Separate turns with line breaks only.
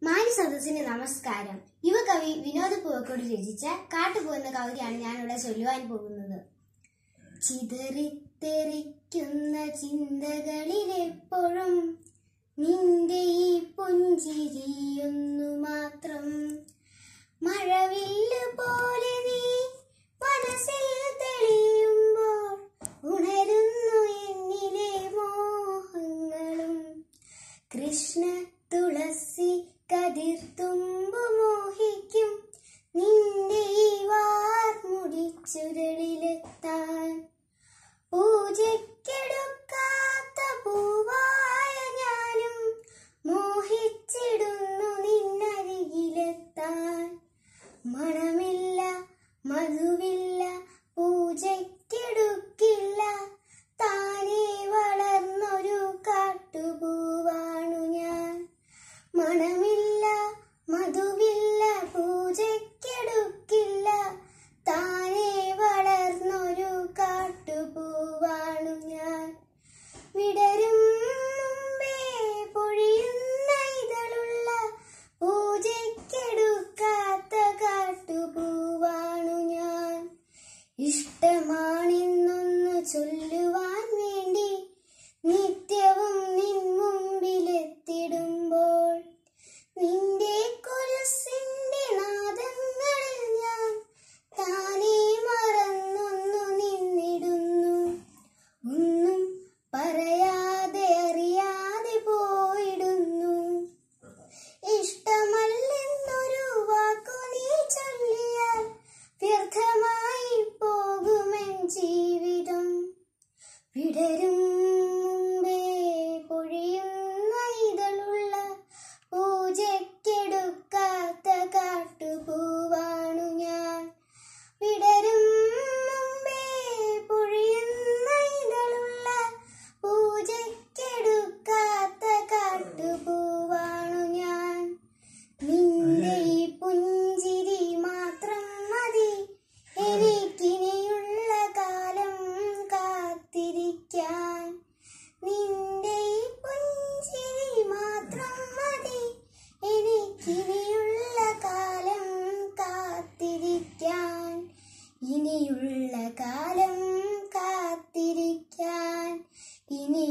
മാന്യ സദസ്സിന് നമസ്കാരം യുവകവി വിനോദ് പൂവക്കോട് രചിച്ച കാട്ടുപോകുന്ന കവിതയാണ് ഞാനിവിടെ ചൊല്ലുവാൻ പോകുന്നത് ചിതറിത്തെറിക്കുന്ന ചിന്തകളിലെപ്പോഴും നിന്റെ ഈ പുഞ്ചിരിയൊന്നു മാത്രം മഴവില്ല് പോലെ നീ മനസ്സിൽ തെളിയുമ്പോൾ ഉണരുന്നു എന്നിലെ മോഹങ്ങളും കൃഷ്ണ തുളസി കതിർത്തുമ്പു മോഹിക്കും നിന്റെ ഈ വാർമുടിച്ചുരളിലെത്താൻ പൂജയ്ക്കെടുക്കാത്ത പൂവായ ഞാനും മോഹിച്ചിടുന്നു നിന്നരികിലെത്താൻ മണമില്ല മധുവില്ല പൂജയ്ക്കെടുക്കില്ല താനേ വളർന്നൊരു കാട്ടുപൂവാണു ഞാൻ മണമില്ല മധുവില്ല പൂജയ്ക്കെടുക്കില്ല താനേ വളർന്നൊരു കാട്ടുപൂവാണു ഞാൻ വിടരും മുമ്പേ പൊഴിയുന്ന ഇതളുള്ള പൂജയ്ക്കെടുക്കാത്ത കാട്ടുപൂവാണു ഞാൻ ഇഷ്ടമാണെന്നൊന്നു ചൊല്ലുവാൻ വേണ്ടി നിത്യവും നിൻ മുമ്പിലെത്തിടുമ്പോൾ നിന്റെ കൊലുസിന്റെ നാദങ്ങളിൽ ഞാൻ താനേ മറന്നൊന്നു നിന്നിടുന്നു ഒന്നും പറയാതെ അറിയാതെ പോയിടുന്നു ഇഷ്ടമല്ലെന്നൊരു വാക്കു നീ ചൊല്ലിയാൽ വ്യർത്ഥമായി പോകുമെൻ ജീവിതം വിടരും മുമ്പേ പൊഴിയുന്ന ഇതളുള്ള പൂജയ്ക്കെടുക്കാത്ത കാട്ടുപൂവാണു ഞാൻ വിടരും മുമ്പേ പൊഴിയുന്ന ഇതളുള്ള പൂജയ്ക്കെടുക്കാത്ത കാട്ടുപൂവാണു ഞാൻ നിന്റെ ഈ പുഞ്ചിരി മാത്രം മതി എനിക്കിനിയുള്ള കാലം കാത്തിരിക്കാൻ നിന്റെ ഈ പുഞ്ചിരി മാത്രം മതി എനിക്കിനിയുള്ള കാലം കാത്തിരിക്കാൻ ഇനിയുള്ള കാലം കാത്തിരിക്കാൻ ഇനി